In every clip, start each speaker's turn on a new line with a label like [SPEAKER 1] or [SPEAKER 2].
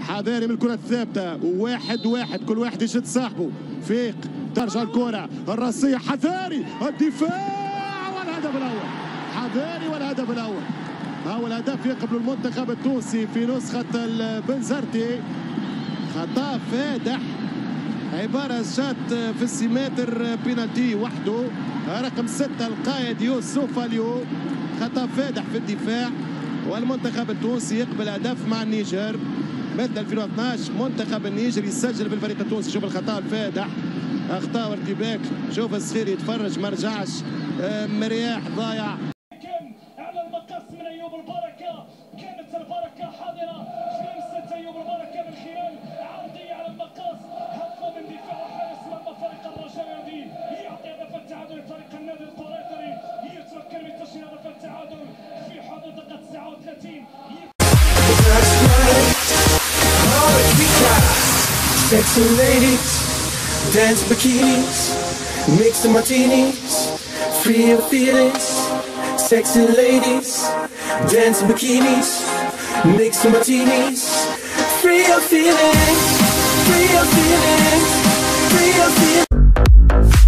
[SPEAKER 1] حذاري من الكرة الثابتة واحد واحد كل واحد يشد صاحبه فيق ترجع الكرة الراسية حذاري الدفاع والهدف الأول حذاري والهدف الأول أول هدف يقبل المنتخب التونسي في نسخة البنزرتي خطأ فادح عبارة شات في السيمتر بينالتي وحده رقم ستة القائد يوسف اليو خطأ فادح في الدفاع والمنتخب التونسي يقبل هدف مع النيجر مثل 2012 منتخب النيجر يسجل بالفريق التونسي شوف الخطأ الفادح اخطاء وارتباك شوف الصغير يتفرج ما رجعش مرياح ضايع
[SPEAKER 2] كان على المقص من ايوب البركه كانت البركه حاضره في لمسه ايوب البركه من خلال عرضيه على المقص هدف من دفاع حارس مرمى فريق الرجاء الرياضي يعطي هدف التعادل لفريق النادي القريطري يتمكن من تسجيل هدف التعادل في حدود دقه 39
[SPEAKER 3] Sexy ladies, dance bikinis, mix the martinis, free your feelings. Sexy ladies, dance bikinis, mix the martinis, free your feelings, free your feelings, free your feelings.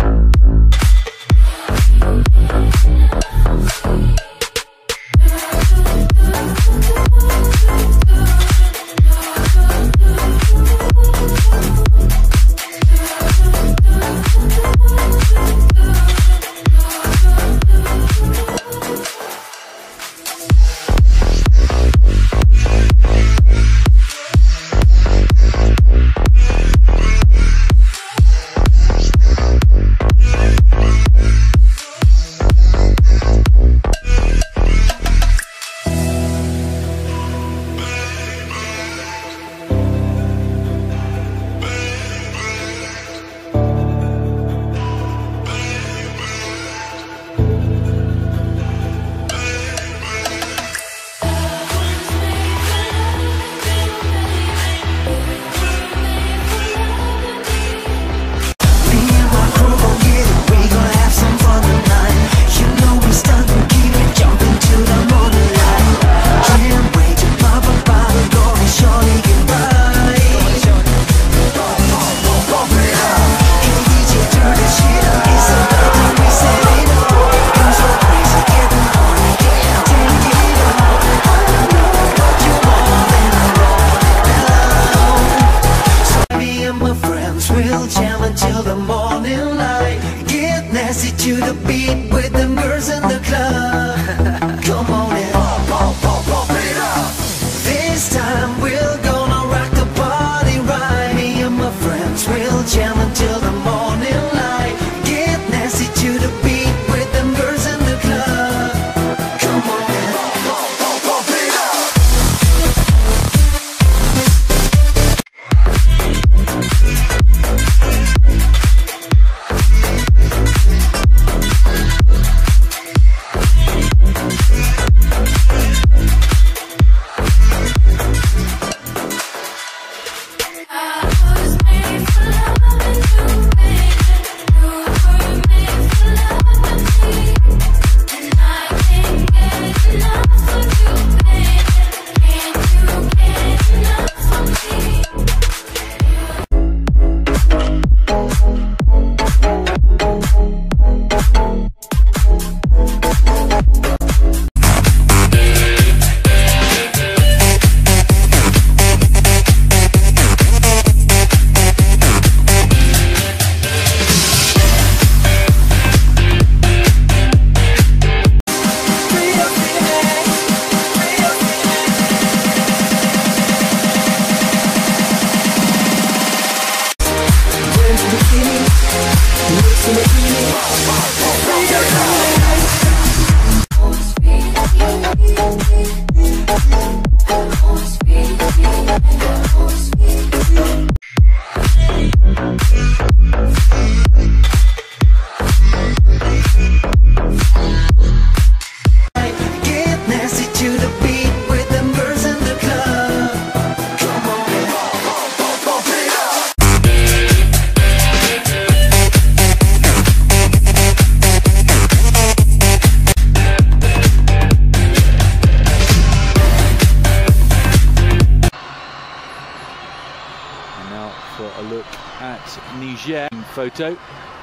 [SPEAKER 4] for a look at Niger photo.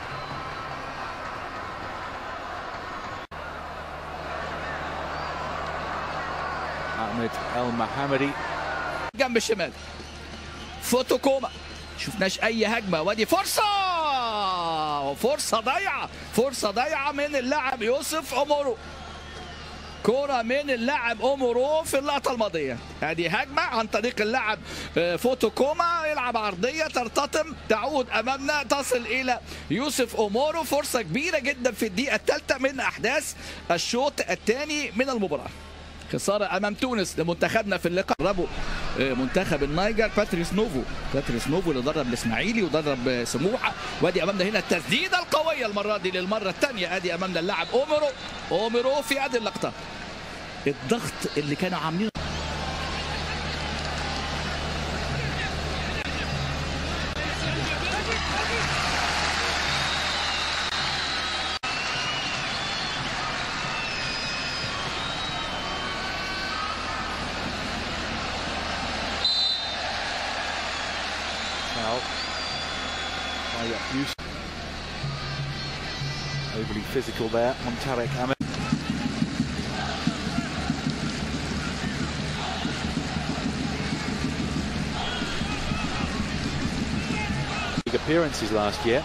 [SPEAKER 4] Ahmed El Mahamadi
[SPEAKER 5] جنب الشمال فوتوكوما شفناش اي هجمه وادي فرصه فرصه ضايعه فرصه ضايعه من اللاعب يوسف امورو كرة من اللاعب اومورو في اللقطة الماضية ادي هجمة عن طريق اللاعب آه، فوتوكوما يلعب عرضية ترتطم تعود امامنا تصل الى يوسف اومورو فرصة كبيرة جدا في الدقيقة الثالثة من احداث الشوط الثاني من المباراة خسارة أمام تونس لمنتخبنا في اللقاء دربوا آه، منتخب النيجر باتريس نوفو باتريس نوفو اللي درب الإسماعيلي ودرب آه، سموحة وادي أمامنا هنا التسديدة القوية المرة دي للمرة الثانية ادي أمامنا اللاعب أوميرو أوميرو في هذه اللقطة الضغط اللي كانوا عاملينه
[SPEAKER 4] foul by Yusuf. Overly physical there on Tarek Ahmed. Big appearances last year.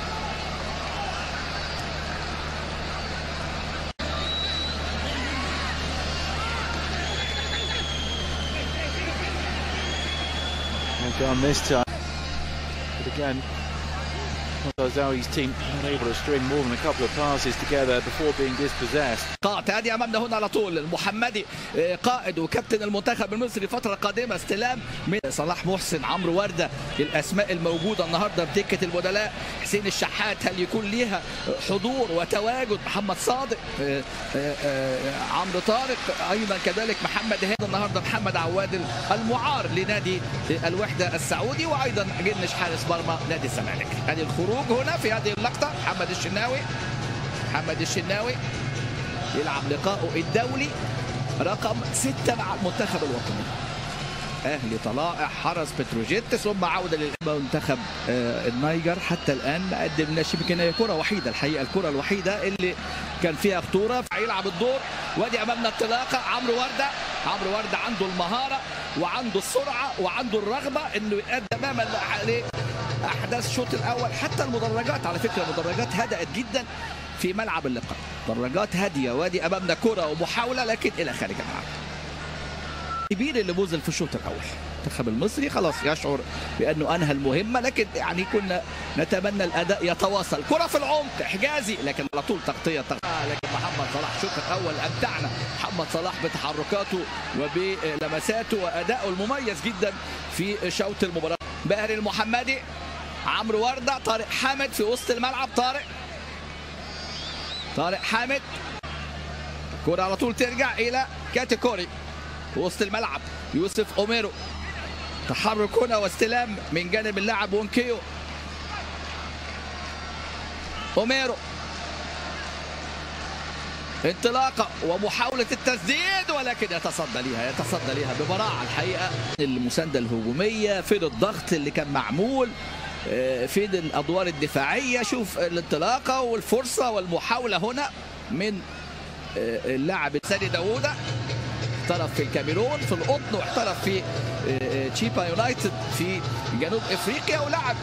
[SPEAKER 4] And gone this time. But again, Zawi's team not able to string more than a couple of passes together before being dispossessed.
[SPEAKER 5] قاط ادي امامنا هنا على طول المحمدي آه، قائد وكابتن المنتخب المصري فتره قادمه استلام من صلاح محسن عمرو ورده الاسماء الموجوده النهارده في دكه البدلاء حسين الشحات هل يكون ليها حضور وتواجد محمد صادق آه، آه، آه، عمرو طارق ايضا كذلك محمد هاد النهارده محمد عواد المعار لنادي الوحده السعودي وايضا جنش حارس مرمى نادي الزمالك ادي الخروج هنا في هذه اللقطه محمد الشناوي محمد الشناوي يلعب لقائه الدولي رقم ستة مع المنتخب الوطني اهلي طلائع حرس بتروجيت ثم عوده للمنتخب آه، النيجر حتى الان ما قدمناش يمكن هي كره وحيده الحقيقه الكره الوحيده اللي كان فيها خطوره يلعب الدور وادي امامنا انطلاقه عمرو ورده عمرو ورده عنده المهاره وعنده السرعه وعنده الرغبه انه يقدم امام اللي عليه احداث الشوط الاول حتى المدرجات على فكره المدرجات هدأت جدا في ملعب اللقاء درجات هاديه وادي امامنا كره ومحاوله لكن الى خارج الملعب كبير اللي بوزل في الشوط الاول المنتخب المصري خلاص يشعر بانه انهى المهمه لكن يعني كنا نتمنى الاداء يتواصل كره في العمق حجازي لكن على طول تغطيه تغطية. آه لكن محمد صلاح الشوط الاول امتعنا محمد صلاح بتحركاته وبلمساته وادائه المميز جدا في شوط المباراه باهر المحمدي عمرو ورده طارق حامد في وسط الملعب طارق طارق حامد كرة على طول ترجع إلى كاتيكوري وسط الملعب يوسف أوميرو تحرك هنا واستلام من جانب اللاعب وونكيو أوميرو انطلاقة ومحاولة التسديد ولكن يتصدى ليها يتصدى ليها ببراعة الحقيقة المساندة الهجومية فين الضغط اللي كان معمول آه، فين الأدوار الدفاعية شوف الانطلاقة والفرصة والمحاولة هنا من آه، اللاعب ساني داوودة احترف في الكاميرون في القطن واحترف في آه، آه، تشيبا يونايتد في جنوب افريقيا ولعب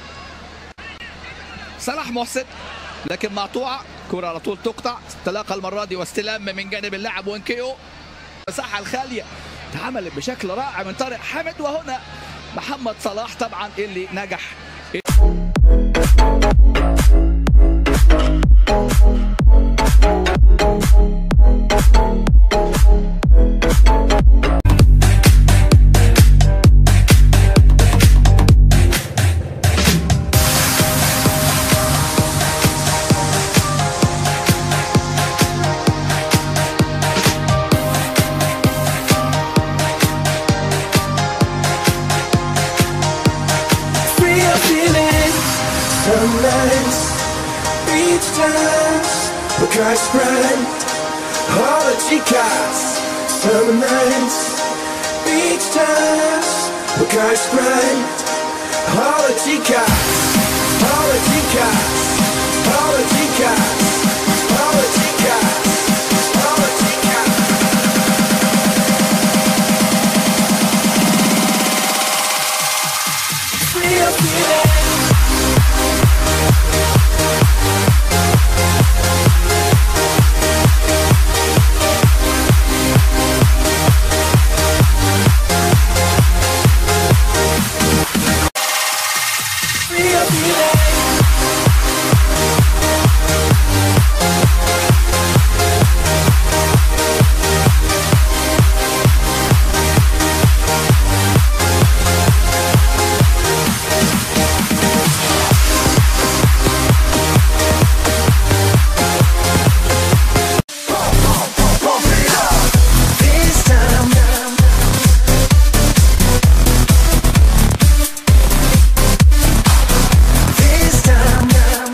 [SPEAKER 5] صلاح محسن لكن مقطوعه كرة على طول تقطع انطلاقه المره دي واستلام من جانب اللاعب وينكيو المساحه الخاليه اتعملت بشكل رائع من طارق حامد وهنا محمد صلاح طبعا اللي نجح
[SPEAKER 3] Free your feelings, some nights, beach times, Bakai Sprite, all the chicas, some nights, beach times, Bakai Sprite, all the chicas, all the chicas, all the chicas, all the chicas, all the chicas. Feel, feel it. Feel, feel it. This time, this time,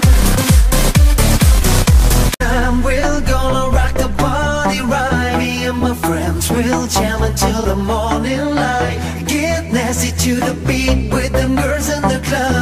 [SPEAKER 3] time we're gonna rock the party right. Me and my friends will jam until the morning light. Get nasty to the beat with the girls in the club.